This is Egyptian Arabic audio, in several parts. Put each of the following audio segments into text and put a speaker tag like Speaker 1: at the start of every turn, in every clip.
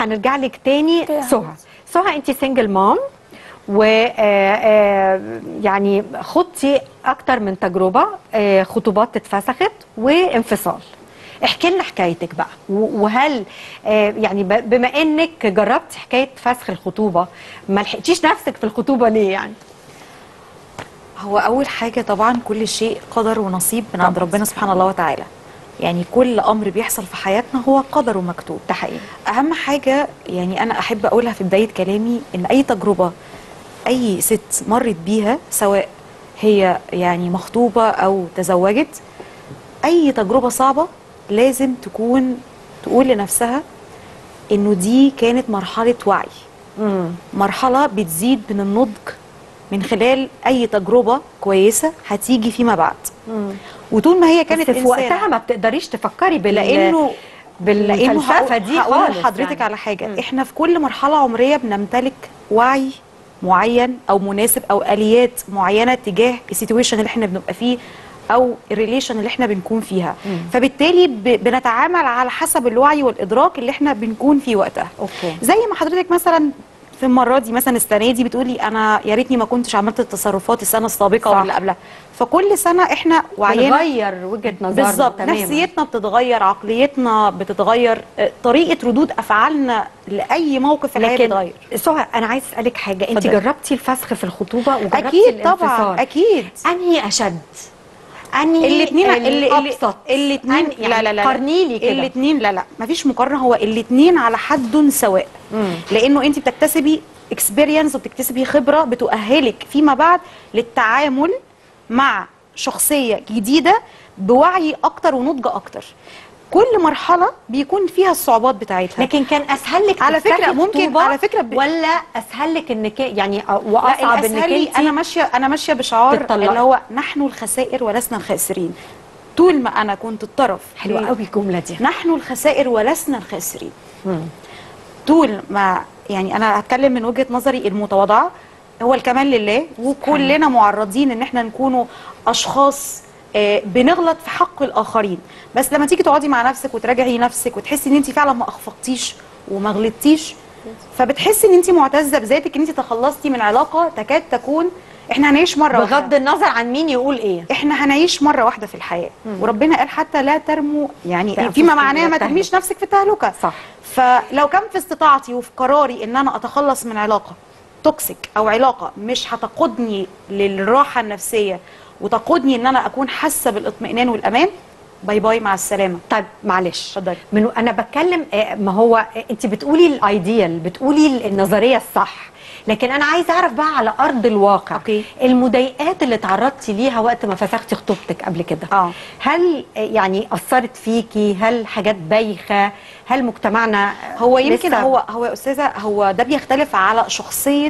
Speaker 1: هنرجع لك تاني
Speaker 2: أوكي.
Speaker 1: سهى سهى انت سنجل مام و آه، آه، يعني خضتي اكتر من تجربه آه، خطوبات اتفسخت وانفصال احكي لنا حكايتك بقى و- وهل آه، يعني ب- بما انك جربتي حكايه فسخ الخطوبه ما لحقتيش نفسك في الخطوبه ليه يعني
Speaker 3: هو اول حاجه طبعا كل شيء قدر ونصيب من عند
Speaker 1: طبعاً.
Speaker 3: ربنا سبحانه الله وتعالى يعني كل امر بيحصل في حياتنا هو قدر ومكتوب
Speaker 1: ده حقيقي
Speaker 3: اهم حاجه يعني انا احب اقولها في بدايه كلامي ان اي تجربه اي ست مرت بيها سواء هي يعني مخطوبه او تزوجت اي تجربه صعبه لازم تكون تقول لنفسها انه دي كانت مرحله وعي
Speaker 1: امم
Speaker 3: مرحله بتزيد من النضج من خلال اي تجربه كويسه هتيجي فيما بعد وطول ما هي كانت
Speaker 1: كانت في
Speaker 3: إنسانة-
Speaker 1: وقتها ما بتقدريش تفكري بال
Speaker 3: لانه لانه
Speaker 1: بالفلسفه
Speaker 3: هقول-
Speaker 1: دي
Speaker 3: هقول
Speaker 1: خالص
Speaker 3: لحضرتك
Speaker 1: يعني.
Speaker 3: على حاجه
Speaker 1: مم.
Speaker 3: احنا في كل مرحله عمريه بنمتلك وعي معين او مناسب او اليات معينه تجاه السيتويشن اللي احنا بنبقى فيه او الريليشن اللي احنا بنكون فيها
Speaker 1: مم.
Speaker 3: فبالتالي ب- بنتعامل على حسب الوعي والادراك اللي احنا بنكون فيه وقتها
Speaker 1: اوكي
Speaker 3: زي ما حضرتك مثلا في المره دي مثلا السنه دي بتقولي انا يا ريتني ما كنتش عملت التصرفات السنه السابقه
Speaker 1: صح.
Speaker 3: واللي قبلها فكل سنه احنا وعينا
Speaker 1: بنغير وجهه نظرنا
Speaker 3: بالظبط
Speaker 1: تماماً.
Speaker 3: نفسيتنا بتتغير عقليتنا بتتغير آه، طريقه ردود افعالنا لاي موقف في الحياه
Speaker 1: لكن
Speaker 3: بتتغير
Speaker 1: سهى انا عايز اسالك حاجه انت
Speaker 3: اتفضلي.
Speaker 1: جربتي الفسخ في الخطوبه وجربتي
Speaker 3: اكيد
Speaker 1: الانفصال.
Speaker 3: طبعا اكيد
Speaker 1: انهي اشد انهي
Speaker 3: الاثنين
Speaker 1: الابسط
Speaker 3: الاثنين
Speaker 1: أنهي-
Speaker 3: لا لا لا
Speaker 1: قارني لي كده
Speaker 3: الاثنين لا لا مفيش مقارنه هو الاثنين على حد سواء
Speaker 1: مم.
Speaker 3: لانه انت بتكتسبي اكسبيرينس وبتكتسبي خبره بتؤهلك فيما بعد للتعامل مع شخصيه جديده بوعي اكتر ونضج اكتر كل مرحله بيكون فيها الصعوبات بتاعتها
Speaker 1: لكن كان اسهل لك
Speaker 3: على
Speaker 1: تفتحي
Speaker 3: فكرة ممكن-
Speaker 1: خطوبة
Speaker 3: على فكرة ب-
Speaker 1: ولا اسهل لك انك يعني
Speaker 3: لا
Speaker 1: واصعب انك
Speaker 3: الاسهل لي
Speaker 1: انت
Speaker 3: انا ماشيه انا ماشيه بشعار
Speaker 1: تتطلقي.
Speaker 3: اللي هو نحن الخسائر ولسنا الخاسرين طول ما انا كنت الطرف
Speaker 1: حلوه قوي الجمله دي
Speaker 3: نحن الخسائر ولسنا الخاسرين
Speaker 1: مم.
Speaker 3: طول ما يعني انا هتكلم من وجهه نظري المتواضعه هو الكمال لله وكلنا معرضين ان احنا نكونوا اشخاص آه، بنغلط في حق الاخرين بس لما تيجي تقعدي مع نفسك وتراجعي نفسك وتحسي ان انت فعلا ما اخفقتيش وما غلطتيش فبتحسي ان انت معتزه بذاتك ان انت تخلصتي من علاقه تكاد تكون احنا هنعيش مره واحدة.
Speaker 1: بغض النظر عن مين يقول ايه
Speaker 3: احنا هنعيش مره واحده في الحياه وربنا قال حتى لا ترموا يعني
Speaker 1: بأنفسكم
Speaker 3: فيما معناه ما
Speaker 1: بالتهلكة.
Speaker 3: ترميش نفسك في التهلكه
Speaker 1: صح
Speaker 3: فلو كان في استطاعتي وفي قراري ان انا اتخلص من علاقه توكسيك او علاقه مش هتقودني للراحه النفسيه وتقودني ان انا اكون حاسه بالاطمئنان والامان باي باي مع السلامه
Speaker 1: طيب معلش
Speaker 3: اتفضلي
Speaker 1: من انا بتكلم آه، ما هو آه، انت بتقولي الايديال بتقولي النظريه الصح لكن انا عايزه اعرف بقى على ارض الواقع
Speaker 3: أوكي.
Speaker 1: المضايقات اللي تعرضتي ليها وقت ما فسختي خطوبتك قبل كده
Speaker 3: اه
Speaker 1: هل آه، يعني اثرت فيكي هل حاجات بايخه هل مجتمعنا
Speaker 3: هو يمكن
Speaker 1: لسه-
Speaker 3: هو هو يا استاذه هو ده بيختلف على شخصيه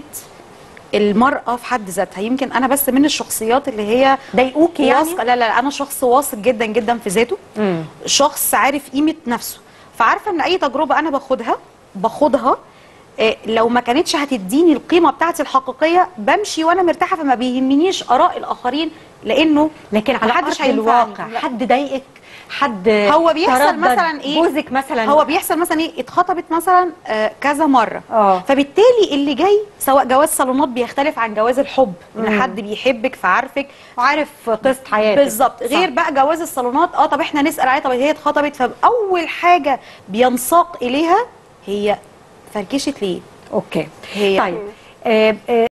Speaker 3: المرأة في حد ذاتها يمكن أنا بس من الشخصيات اللي هي
Speaker 1: ضايقوكي يعني
Speaker 3: واثقة لا لا أنا شخص واثق جدا جدا في ذاته
Speaker 1: مم.
Speaker 3: شخص عارف قيمه نفسه فعارفه ان اي تجربه انا باخدها باخدها إيه، لو ما كانتش هتديني القيمه بتاعتي الحقيقيه بمشي وانا مرتاحه فما بيهمنيش اراء الاخرين لانه
Speaker 1: لكن على
Speaker 3: محدش
Speaker 1: ارض
Speaker 3: هينفعني.
Speaker 1: الواقع
Speaker 3: لا.
Speaker 1: حد ضايقك حد
Speaker 3: هو بيحصل
Speaker 1: تردد،
Speaker 3: مثلا إيه؟
Speaker 1: جوزك مثلا
Speaker 3: هو بيحصل مثلا ايه اتخطبت مثلا آه كذا مره
Speaker 1: اه
Speaker 3: فبالتالي اللي جاي سواء جواز صالونات بيختلف عن جواز الحب ان
Speaker 1: مم.
Speaker 3: حد بيحبك فعارفك
Speaker 1: عارف قصه حياتك
Speaker 3: بالظبط غير
Speaker 1: صح.
Speaker 3: بقى جواز الصالونات اه طب احنا نسال عليها طب هي اتخطبت فاول حاجه بينساق اليها هي فركشت ليه
Speaker 1: اوكي
Speaker 3: هي
Speaker 1: طيب آه، آه،